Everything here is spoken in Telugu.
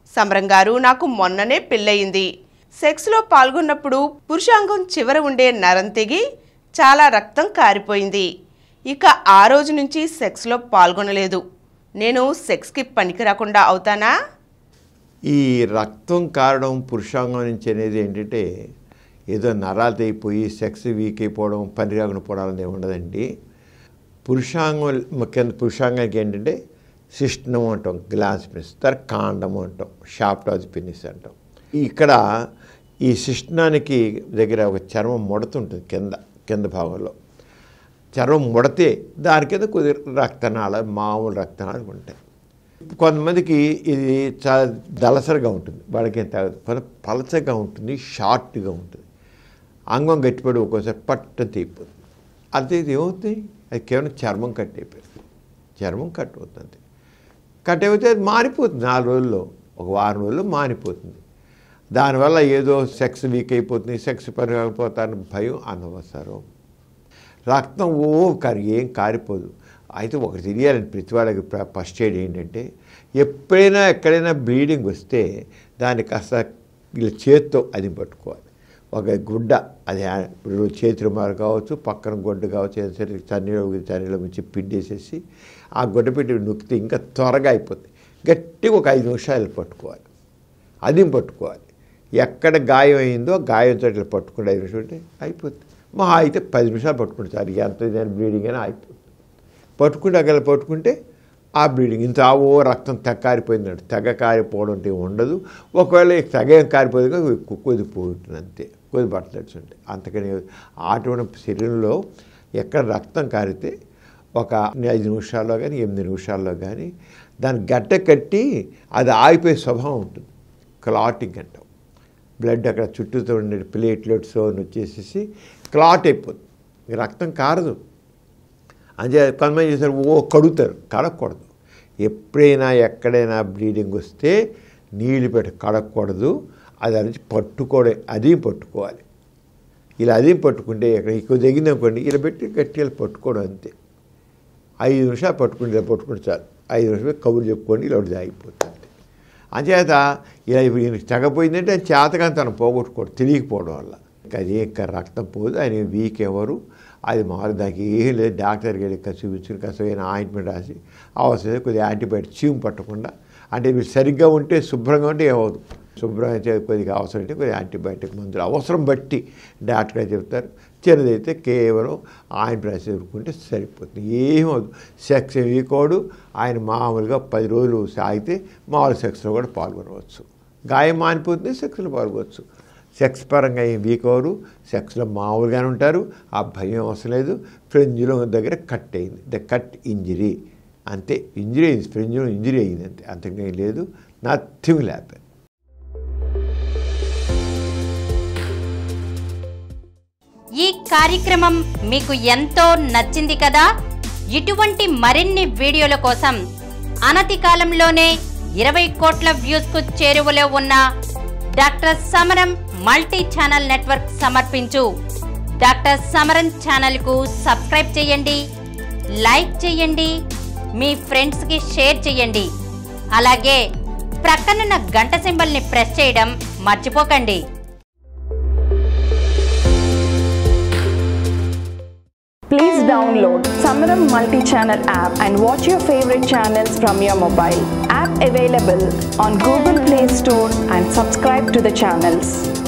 సమరం గారు నాకు మొన్ననే పెళ్ళయింది సెక్స్లో పాల్గొన్నప్పుడు పురుషాంగం చివర ఉండే నరం తెగి చాలా రక్తం కారిపోయింది ఇక ఆ రోజు నుంచి సెక్స్లో పాల్గొనలేదు నేను సెక్స్కి పనికి రాకుండా అవుతానా ఈ రక్తం కారడం పురుషాంగం నుంచి అనేది ఏంటంటే ఏదో నరాలు తెగిపోయి సెక్స్ వీక్ అయిపోవడం పని రాకుండా పోవడం అనేది ఉండదండి పురుషాంగం ముఖ్యంగా పురుషాంగానికి ఏంటంటే సిస్టమ్ అంటాం గ్లాస్ పెనిస్ తర్వాత కాండం అంటాం షాప్టాజ్ పెనిస్ అంటాం ఇక్కడ ఈ సిస్టనానికి దగ్గర ఒక చర్మం ముడతుంటుంది కింద కింద భాగంలో చర్మం ముడితే దాని కింద కొద్ది రక్తనాళ మామూలు రక్తనాళాలు ఉంటాయి కొంతమందికి ఇది చాలా దళసరిగా ఉంటుంది వాళ్ళకి ఏం తాగదు కొంత పలచగా ఉంటుంది షార్ట్గా ఉంటుంది అంగం గట్టిపడి ఒక్కోసారి పట్ట తీయిపోతుంది అదే ఇది ఏమవుతుంది అది కేవలం చర్మం కట్ అయిపోయింది చర్మం కట్ అవుతుంది కట్ అయిపోతే అది మారిపోతుంది నాలుగు రోజుల్లో ఒక వారం రోజుల్లో మారిపోతుంది దానివల్ల ఏదో సెక్స్ వీక్ అయిపోతుంది సెక్స్ పని కాకపోతారని భయం అనవసరం రక్తం ఓ కారి ఏం కారిపోదు అయితే ఒకటి తెలియాలండి ప్రతి వాళ్ళకి ప్ర- ఫస్ట్ ఎయిడ్ ఏంటంటే ఎప్పుడైనా ఎక్కడైనా బ్లీడింగ్ వస్తే దాన్ని కాస్త ఇలా చేత్తో అది పట్టుకోవాలి ఒక గుడ్డ అది ఆ- ఇప్పుడు చేతి రుమాలు కావచ్చు పక్కన గుడ్డ కావచ్చు ఏదైనా సరే చన్నీలో చన్నీలో నుంచి పిండేసేసి ఆ గుడ్డ పెట్టి నొక్కితే ఇంకా త్వరగా అయిపోతుంది గట్టిగా ఒక ఐదు నిమిషాలు పట్టుకోవాలి అది పట్టుకోవాలి ఎక్కడ గాయం అయిందో గాయం చోట్ల పట్టుకుంటే ఐదు నిమిషాలు ఉంటే అయిపోతుంది మహా అయితే పది నిమిషాలు పట్టుకుంటే సార్ ఎంత ఇదైనా బ్లీడింగ్ అయినా అయిపోతుంది పట్టుకుంటే అక్కడ పట్టుకుంటే ఆ బ్లీడింగ్ ఇంత ఆ ఓ రక్తం తెగ కారిపోయిందంటే తెగ కారిపోవడం అంటే ఉండదు ఒకవేళ ఈ తెగ ఏం కారిపోదు కానీ కొద్ది పోతుంది అంతే కొద్ది బట్టలు ఉంటాయి అంతకని అటువంటి శరీరంలో ఎక్కడ రక్తం కారితే ఒక ఐదు నిమిషాల్లో కానీ ఎనిమిది నిమిషాల్లో కానీ దాన్ని గడ్డ కట్టి అది ఆగిపోయే స్వభావం ఉంటుంది క్లాటింగ్ అంటాం బ్లడ్ అక్కడ చుట్టూతో ఉండే ప్లేట్లెట్స్ అని వచ్చేసేసి క్లాట్ అయిపోతుంది ఇక రక్తం కారదు అంతే కొంతమంది చేస్తారు ఓ కడుగుతారు కడగకూడదు ఎప్పుడైనా ఎక్కడైనా బ్లీడింగ్ వస్తే నీళ్ళు పెట్టి కడగకూడదు అది అనేది పట్టుకోవడం అది పట్టుకోవాలి ఇలా అది పట్టుకుంటే ఇక్కడ ఎక్కువ తెగింది అనుకోండి ఇలా పెట్టి గట్టిగా పట్టుకోవడం అంతే ఐదు నిమిషాలు పట్టుకుంటే ఇలా పట్టుకుంటే చాలు ఐదు నిమిషాలు కబుర్లు చెప్పుకోండి ఇలా ఒకటి ఆగిపోతుంది అంచేత ఇలా ఇప్పుడు ఈయనకి తెగపోయిందంటే అది చేతగా తను పోగొట్టుకోవడం తెలియకపోవడం వల్ల ఇంకా అది ఇంకా రక్తం పోదు ఆయన వీక్ ఎవరు అది మారు దానికి ఏం లేదు డాక్టర్కి వెళ్ళి ఇంకా చూపించుకుని కసమైన ఆయింట్మెంట్ రాసి అవసరం కొద్దిగా యాంటీబయాటిక్ చీము పట్టకుండా అంటే మీరు సరిగ్గా ఉంటే శుభ్రంగా ఉంటే ఏమవుదు శుభ్రంగా అయితే కొద్దిగా అవసరం అంటే కొద్దిగా యాంటీబయాటిక్ మందులు అవసరం బట్టి డాక్టర్ చెప్తారు చిన్నదైతే కేవలం ఆయన రాసి ఎదుర్కొంటే సరిపోతుంది ఏమవుదు సెక్స్ వీకోడు ఆయన మామూలుగా పది రోజులు సాగితే మామూలు సెక్స్లో కూడా పాల్గొనవచ్చు గాయం మానిపోతుంది సెక్స్లో పాల్గొనవచ్చు సెక్స్ పరంగా ఏం వీక్ అవ్వరు సెక్స్లో మామూలుగానే ఉంటారు ఆ భయం అవసరం లేదు ఫ్రెంజ్లో దగ్గర కట్ అయింది ద కట్ ఇంజరీ అంతే ఇంజరీ అయింది ఫ్రెంజ్లో ఇంజరీ అయింది అంతే అంతకేం లేదు నథింగ్ హ్యాపెన్ ఈ కార్యక్రమం మీకు ఎంతో నచ్చింది కదా ఇటువంటి మరిన్ని వీడియోల కోసం అనతి కాలంలోనే ఇరవై కోట్ల వ్యూస్ కు చేరువలో ఉన్న doctor Samaram multi channel network సమర్పించు డాక్టర్ సమరం ఛానల్ కు సబ్స్క్రైబ్ చేయండి లైక్ చేయండి మీ ఫ్రెండ్స్ కి షేర్ చేయండి అలాగే ప్రక్కనున్న గంట సింబల్ ని ప్రెస్ చేయడం మర్చిపోకండి Please download Samaram multi-channel app and watch your favorite channels from your mobile. App available on Google Play Store and subscribe to the channels.